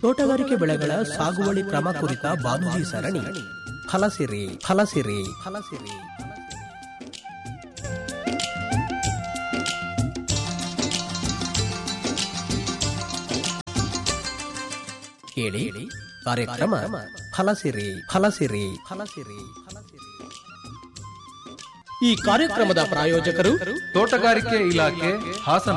ತೋಟಗಾರಿಕೆ ಬೆಳೆಗಳ ಸಾಗುವಳಿ ಕ್ರಮ ಕುರಿತ ಬಾನುಲಿ ಸರಣಿ ಫಲಸಿರಿ ಫಲಸಿರಿ ಫಲಸಿರಿ ಕೇಳಿ ಕಾರ್ಯಕ್ರಮ ಫಲಸಿರಿ ಫಲಸಿರಿ ಫಲಸಿರಿ ಫಲಸಿರಿ ಈ ಕಾರ್ಯಕ್ರಮದ ಪ್ರಾಯೋಜಕರು ತೋಟಗಾರಿಕೆ ಇಲಾಖೆ ಹಾಸನ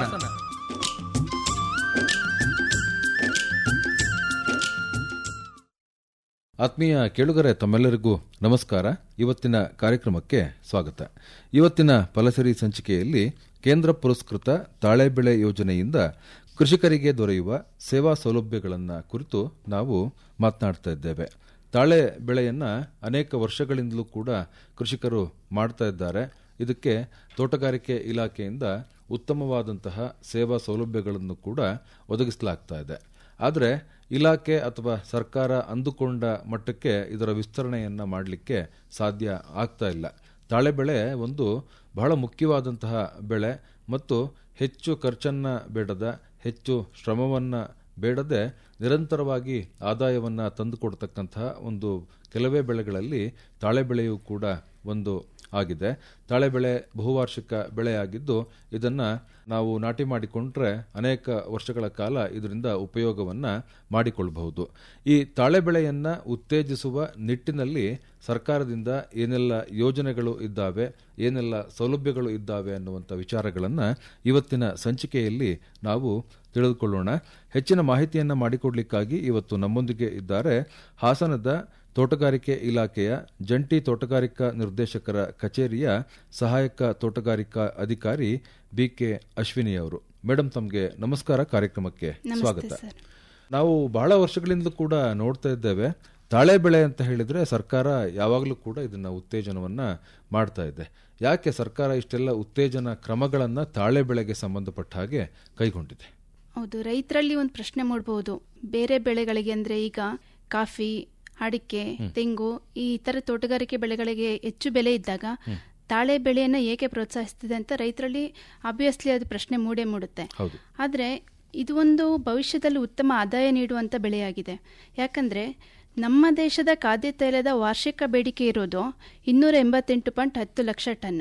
ಆತ್ಮೀಯ ಕೇಳುಗರೆ ತಮ್ಮೆಲ್ಲರಿಗೂ ನಮಸ್ಕಾರ ಇವತ್ತಿನ ಕಾರ್ಯಕ್ರಮಕ್ಕೆ ಸ್ವಾಗತ ಇವತ್ತಿನ ಫಲಸರಿ ಸಂಚಿಕೆಯಲ್ಲಿ ಕೇಂದ್ರ ಪುರಸ್ಕೃತ ತಾಳೆ ಬೆಳೆ ಯೋಜನೆಯಿಂದ ಕೃಷಿಕರಿಗೆ ದೊರೆಯುವ ಸೇವಾ ಸೌಲಭ್ಯಗಳನ್ನು ಕುರಿತು ನಾವು ಮಾತನಾಡ್ತಾ ಇದ್ದೇವೆ ತಾಳೆ ಬೆಳೆಯನ್ನ ಅನೇಕ ವರ್ಷಗಳಿಂದಲೂ ಕೂಡ ಕೃಷಿಕರು ಮಾಡ್ತಾ ಇದ್ದಾರೆ ಇದಕ್ಕೆ ತೋಟಗಾರಿಕೆ ಇಲಾಖೆಯಿಂದ ಉತ್ತಮವಾದಂತಹ ಸೇವಾ ಸೌಲಭ್ಯಗಳನ್ನು ಕೂಡ ಒದಗಿಸಲಾಗ್ತಾ ಇದೆ ಆದರೆ ಇಲಾಖೆ ಅಥವಾ ಸರ್ಕಾರ ಅಂದುಕೊಂಡ ಮಟ್ಟಕ್ಕೆ ಇದರ ವಿಸ್ತರಣೆಯನ್ನ ಮಾಡಲಿಕ್ಕೆ ಸಾಧ್ಯ ಆಗ್ತಾ ಇಲ್ಲ ತಾಳೆ ಬೆಳೆ ಒಂದು ಬಹಳ ಮುಖ್ಯವಾದಂತಹ ಬೆಳೆ ಮತ್ತು ಹೆಚ್ಚು ಖರ್ಚನ್ನ ಬೇಡದ ಹೆಚ್ಚು ಶ್ರಮವನ್ನ ಬೇಡದೆ ನಿರಂತರವಾಗಿ ಆದಾಯವನ್ನ ತಂದುಕೊಡ್ತಕ್ಕಂತಹ ಒಂದು ಕೆಲವೇ ಬೆಳೆಗಳಲ್ಲಿ ತಾಳೆ ಬೆಳೆಯೂ ಕೂಡ ಒಂದು ಆಗಿದೆ ತಾಳೆ ಬೆಳೆ ಬಹುವಾರ್ಷಿಕ ಬೆಳೆಯಾಗಿದ್ದು ಇದನ್ನ ನಾವು ನಾಟಿ ಮಾಡಿಕೊಂಡ್ರೆ ಅನೇಕ ವರ್ಷಗಳ ಕಾಲ ಇದರಿಂದ ಉಪಯೋಗವನ್ನ ಮಾಡಿಕೊಳ್ಳಬಹುದು ಈ ತಾಳೆ ಬೆಳೆಯನ್ನ ಉತ್ತೇಜಿಸುವ ನಿಟ್ಟಿನಲ್ಲಿ ಸರ್ಕಾರದಿಂದ ಏನೆಲ್ಲ ಯೋಜನೆಗಳು ಇದ್ದಾವೆ ಏನೆಲ್ಲ ಸೌಲಭ್ಯಗಳು ಇದ್ದಾವೆ ಅನ್ನುವಂಥ ವಿಚಾರಗಳನ್ನ ಇವತ್ತಿನ ಸಂಚಿಕೆಯಲ್ಲಿ ನಾವು ತಿಳಿದುಕೊಳ್ಳೋಣ ಹೆಚ್ಚಿನ ಮಾಹಿತಿಯನ್ನ ಮಾಡಿಕೊಡ್ಲಿಕ್ಕಾಗಿ ಇವತ್ತು ನಮ್ಮೊಂದಿಗೆ ಇದ್ದಾರೆ ಹಾಸನದ ತೋಟಗಾರಿಕೆ ಇಲಾಖೆಯ ಜಂಟಿ ತೋಟಗಾರಿಕಾ ನಿರ್ದೇಶಕರ ಕಚೇರಿಯ ಸಹಾಯಕ ತೋಟಗಾರಿಕಾ ಅಧಿಕಾರಿ ಬಿಕೆ ಅಶ್ವಿನಿ ಅವರು ಮೇಡಮ್ ತಮಗೆ ನಮಸ್ಕಾರ ಕಾರ್ಯಕ್ರಮಕ್ಕೆ ಸ್ವಾಗತ ನಾವು ಬಹಳ ವರ್ಷಗಳಿಂದಲೂ ಕೂಡ ನೋಡ್ತಾ ಇದ್ದೇವೆ ತಾಳೆ ಬೆಳೆ ಅಂತ ಹೇಳಿದ್ರೆ ಸರ್ಕಾರ ಯಾವಾಗಲೂ ಕೂಡ ಇದನ್ನ ಉತ್ತೇಜನವನ್ನ ಮಾಡ್ತಾ ಇದೆ ಯಾಕೆ ಸರ್ಕಾರ ಇಷ್ಟೆಲ್ಲ ಉತ್ತೇಜನ ಕ್ರಮಗಳನ್ನ ತಾಳೆ ಬೆಳೆಗೆ ಸಂಬಂಧಪಟ್ಟ ಹಾಗೆ ಕೈಗೊಂಡಿದೆ ಹೌದು ರೈತರಲ್ಲಿ ಒಂದು ಪ್ರಶ್ನೆ ಮೂಡಬಹುದು ಬೇರೆ ಬೆಳೆಗಳಿಗೆ ಅಂದ್ರೆ ಈಗ ಕಾಫಿ ಅಡಿಕೆ ತೆಂಗು ಈ ಇತರ ತೋಟಗಾರಿಕೆ ಬೆಳೆಗಳಿಗೆ ಹೆಚ್ಚು ಬೆಲೆ ಇದ್ದಾಗ ತಾಳೆ ಬೆಳೆಯನ್ನ ಏಕೆ ಪ್ರೋತ್ಸಾಹಿಸ್ತಿದೆ ಅಂತ ರೈತರಲ್ಲಿ ಅಬ್ವಿಯಸ್ಲಿ ಅದು ಪ್ರಶ್ನೆ ಮೂಡೇ ಮೂಡುತ್ತೆ ಹೌದು ಆದರೆ ಇದು ಒಂದು ಭವಿಷ್ಯದಲ್ಲಿ ಉತ್ತಮ ಆದಾಯ ನೀಡುವಂತ ಬೆಳೆಯಾಗಿದೆ ಯಾಕಂದ್ರೆ ನಮ್ಮ ದೇಶದ ಖಾದ್ಯ ತೈಲದ ವಾರ್ಷಿಕ ಬೇಡಿಕೆ ಇರೋದು ಇನ್ನೂರ ಎಂಬತ್ತೆಂಟು ಪಾಯಿಂಟ್ ಹತ್ತು ಲಕ್ಷ ಟನ್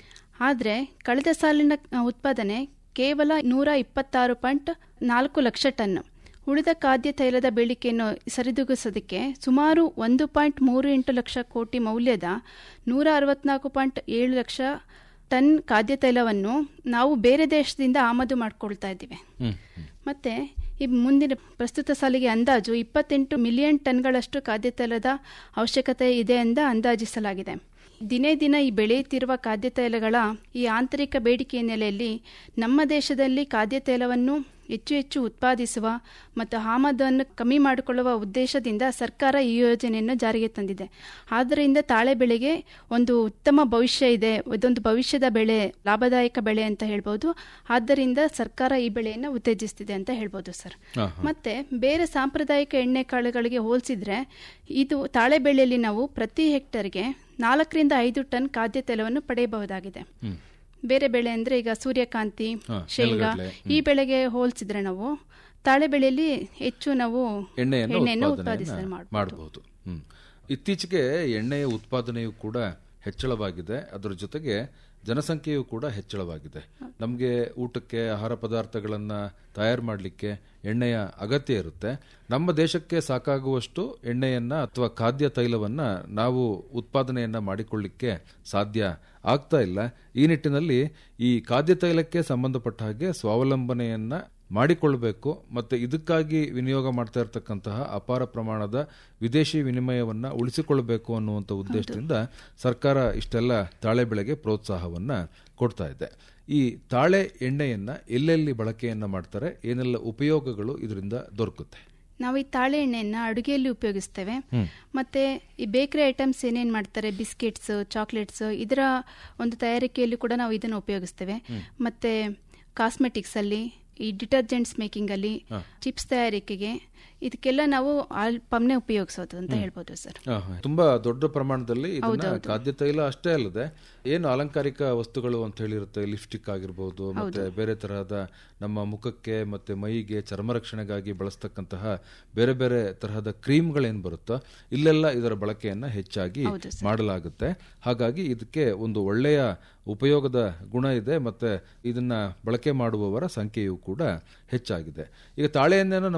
ಆದರೆ ಕಳೆದ ಸಾಲಿನ ಉತ್ಪಾದನೆ ಕೇವಲ ನೂರ ಇಪ್ಪತ್ತಾರು ಪಾಯಿಂಟ್ ನಾಲ್ಕು ಲಕ್ಷ ಟನ್ ಉಳಿದ ಖಾದ್ಯ ತೈಲದ ಬೇಡಿಕೆಯನ್ನು ಸರಿದೂಗಿಸೋದಕ್ಕೆ ಸುಮಾರು ಒಂದು ಪಾಯಿಂಟ್ ಮೂರು ಎಂಟು ಲಕ್ಷ ಕೋಟಿ ಮೌಲ್ಯದ ನೂರ ಅರವತ್ನಾಲ್ಕು ಪಾಯಿಂಟ್ ಏಳು ಲಕ್ಷ ಟನ್ ಖಾದ್ಯ ತೈಲವನ್ನು ನಾವು ಬೇರೆ ದೇಶದಿಂದ ಆಮದು ಮಾಡ್ಕೊಳ್ತಾ ಇದ್ದೀವಿ ಮತ್ತೆ ಈ ಮುಂದಿನ ಪ್ರಸ್ತುತ ಸಾಲಿಗೆ ಅಂದಾಜು ಇಪ್ಪತ್ತೆಂಟು ಮಿಲಿಯನ್ ಟನ್ಗಳಷ್ಟು ಖಾದ್ಯ ತೈಲದ ಅವಶ್ಯಕತೆ ಇದೆ ಎಂದ ಅಂದಾಜಿಸಲಾಗಿದೆ ದಿನೇ ದಿನ ಈ ಬೆಳೆಯುತ್ತಿರುವ ಖಾದ್ಯ ತೈಲಗಳ ಈ ಆಂತರಿಕ ಬೇಡಿಕೆ ಹಿನ್ನೆಲೆಯಲ್ಲಿ ನಮ್ಮ ದೇಶದಲ್ಲಿ ಖಾದ್ಯ ತೈಲವನ್ನು ಹೆಚ್ಚು ಹೆಚ್ಚು ಉತ್ಪಾದಿಸುವ ಮತ್ತು ಆಮದನ್ನು ಕಮ್ಮಿ ಮಾಡಿಕೊಳ್ಳುವ ಉದ್ದೇಶದಿಂದ ಸರ್ಕಾರ ಈ ಯೋಜನೆಯನ್ನು ಜಾರಿಗೆ ತಂದಿದೆ ಆದ್ದರಿಂದ ತಾಳೆ ಬೆಳೆಗೆ ಒಂದು ಉತ್ತಮ ಭವಿಷ್ಯ ಇದೆ ಇದೊಂದು ಭವಿಷ್ಯದ ಬೆಳೆ ಲಾಭದಾಯಕ ಬೆಳೆ ಅಂತ ಹೇಳ್ಬೋದು ಆದ್ದರಿಂದ ಸರ್ಕಾರ ಈ ಬೆಳೆಯನ್ನು ಉತ್ತೇಜಿಸ್ತಿದೆ ಅಂತ ಹೇಳ್ಬೋದು ಸರ್ ಮತ್ತೆ ಬೇರೆ ಸಾಂಪ್ರದಾಯಿಕ ಎಣ್ಣೆ ಕಾಳುಗಳಿಗೆ ಹೋಲಿಸಿದ್ರೆ ಇದು ತಾಳೆ ಬೆಳೆಯಲ್ಲಿ ನಾವು ಪ್ರತಿ ಹೆಕ್ಟರ್ಗೆ ನಾಲ್ಕರಿಂದ ಐದು ಟನ್ ಖಾದ್ಯ ತೈಲವನ್ನು ಪಡೆಯಬಹುದಾಗಿದೆ ಬೇರೆ ಬೆಳೆ ಅಂದ್ರೆ ಈಗ ಸೂರ್ಯಕಾಂತಿ ಶೇಂಗಾ ಈ ಬೆಳೆಗೆ ಹೋಲಿಸಿದ್ರೆ ನಾವು ತಾಳೆ ಬೆಳೆಯಲ್ಲಿ ಹೆಚ್ಚು ನಾವು ಎಣ್ಣೆಯನ್ನು ಉತ್ಪಾದಿಸ ಮಾಡಬಹುದು ಇತ್ತೀಚೆಗೆ ಎಣ್ಣೆಯ ಉತ್ಪಾದನೆಯು ಕೂಡ ಹೆಚ್ಚಳವಾಗಿದೆ ಅದರ ಜೊತೆಗೆ ಜನಸಂಖ್ಯೆಯು ಕೂಡ ಹೆಚ್ಚಳವಾಗಿದೆ ನಮಗೆ ಊಟಕ್ಕೆ ಆಹಾರ ಪದಾರ್ಥಗಳನ್ನ ತಯಾರು ಮಾಡಲಿಕ್ಕೆ ಎಣ್ಣೆಯ ಅಗತ್ಯ ಇರುತ್ತೆ ನಮ್ಮ ದೇಶಕ್ಕೆ ಸಾಕಾಗುವಷ್ಟು ಎಣ್ಣೆಯನ್ನ ಅಥವಾ ಖಾದ್ಯ ತೈಲವನ್ನ ನಾವು ಉತ್ಪಾದನೆಯನ್ನ ಮಾಡಿಕೊಳ್ಳಿಕ್ಕೆ ಸಾಧ್ಯ ಆಗ್ತಾ ಇಲ್ಲ ಈ ನಿಟ್ಟಿನಲ್ಲಿ ಈ ಖಾದ್ಯ ತೈಲಕ್ಕೆ ಸಂಬಂಧಪಟ್ಟ ಹಾಗೆ ಸ್ವಾವಲಂಬನೆಯನ್ನ ಮಾಡಿಕೊಳ್ಳಬೇಕು ಮತ್ತೆ ಇದಕ್ಕಾಗಿ ವಿನಿಯೋಗ ಮಾಡ್ತಾ ಇರತಕ್ಕಂತಹ ಅಪಾರ ಪ್ರಮಾಣದ ವಿದೇಶಿ ವಿನಿಮಯವನ್ನ ಉಳಿಸಿಕೊಳ್ಳಬೇಕು ಅನ್ನುವಂಥ ಉದ್ದೇಶದಿಂದ ಸರ್ಕಾರ ಇಷ್ಟೆಲ್ಲ ತಾಳೆ ಬೆಳೆಗೆ ಪ್ರೋತ್ಸಾಹವನ್ನ ಕೊಡ್ತಾ ಇದೆ ಈ ತಾಳೆ ಎಣ್ಣೆಯನ್ನ ಎಲ್ಲೆಲ್ಲಿ ಬಳಕೆಯನ್ನ ಮಾಡ್ತಾರೆ ಏನೆಲ್ಲ ಉಪಯೋಗಗಳು ಇದರಿಂದ ದೊರಕುತ್ತೆ ನಾವು ಈ ತಾಳೆ ಎಣ್ಣೆಯನ್ನ ಅಡುಗೆಯಲ್ಲಿ ಉಪಯೋಗಿಸ್ತೇವೆ ಮತ್ತೆ ಈ ಬೇಕರಿ ಐಟಮ್ಸ್ ಏನೇನ್ ಮಾಡ್ತಾರೆ ಬಿಸ್ಕೆಟ್ಸ್ ಚಾಕ್ಲೇಟ್ಸ್ ಇದರ ಒಂದು ತಯಾರಿಕೆಯಲ್ಲಿ ಕೂಡ ನಾವು ಇದನ್ನು ಉಪಯೋಗಿಸ್ತೇವೆ ಮತ್ತೆ ಕಾಸ್ಮೆಟಿಕ್ಸ್ ಅಲ್ಲಿ ಈ ಡಿಟರ್ಜೆಂಟ್ಸ್ ಮೇಕಿಂಗ್ ಅಲ್ಲಿ ಚಿಪ್ಸ್ ತಯಾರಿಕೆಗೆ ಇದಕ್ಕೆಲ್ಲ ನಾವು ಆಲ್ ಪಮ್ನೆ ಉಪಯೋಗಿಸೋದು ಅಂತ ಹೇಳ್ಬೋದು ಸರ್ ಆ, ಹ. ತುಂಬಾ ದೊಡ್ಡ ಪ್ರಮಾಣದಲ್ಲಿ ಇದನ್ನ ಖಾದ್ಯ ತೈಲ ಅಷ್ಟೇ ಅಲ್ಲದೆ ಏನು ಅಲಂಕಾರಿಕ ವಸ್ತುಗಳು ಅಂತ ಹೇಳಿರುತ್ತೆ ಲಿಪ್ಸ್ಟಿಕ್ ಆಗಿರ್ಬೋದು ಮತ್ತೆ ಬೇರೆ ತರಹದ ನಮ್ಮ ಮುಖಕ್ಕೆ ಮತ್ತೆ ಮೈಗೆ ಚರ್ಮ ರಕ್ಷಣೆಗಾಗಿ ಬಳಸ್ತಕ್ಕಂತಹ ಬೇರೆ ಬೇರೆ ತರಹದ ಕ್ರೀಮ್ಗಳೇನು ಬರುತ್ತೋ ಇಲ್ಲೆಲ್ಲ ಇದರ ಬಳಕೆಯನ್ನ ಹೆಚ್ಚಾಗಿ ಮಾಡಲಾಗುತ್ತೆ ಹಾಗಾಗಿ ಇದಕ್ಕೆ ಒಂದು ಒಳ್ಳೆಯ ಉಪಯೋಗದ ಗುಣ ಇದೆ ಮತ್ತೆ ಇದನ್ನ ಬಳಕೆ ಮಾಡುವವರ ಸಂಖ್ಯೆಯೂ ಕೂಡ ಹೆಚ್ಚಾಗಿದೆ ಈಗ ತಾಳೆ ಎಣ್ಣೆನ